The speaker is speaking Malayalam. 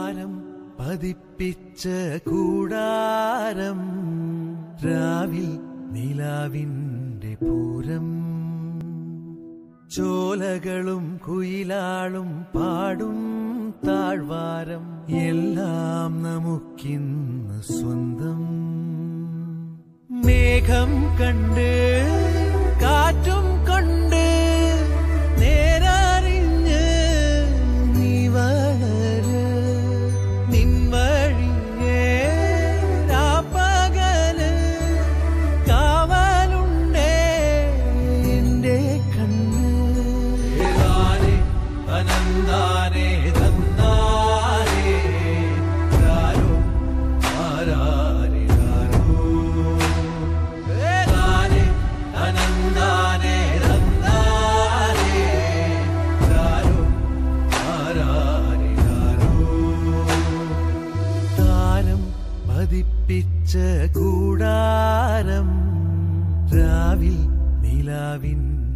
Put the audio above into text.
താരം പതിപ്പിച്ച കൂടാരം രാവിൽ നിലാവിന്റെ പൂരം ചോലകളും കുയിലാളും പാടും താഴ്വാരം എല്ലാം നമുക്കിന്ന് സ്വന്തം മേഘം കണ്ട് കാറ്റും കൊണ്ട് നേരറിഞ്ഞ് നീ വളര് നിൻവഴിയേ രാപ്പകല് കാവലുണ്ടേ എന്റെ കണ്ണ് ഏതാനേ അനന്താനേ തന്നാനേ ആരോ ആരാരിരാരോ ഏതാനേ അനന്താനേ തന്നാനേ ആരോ ആരാരിരാരോ താരം പതിപ്പിച്ച കൂടാരം രാവിൽ നിലാവിൻ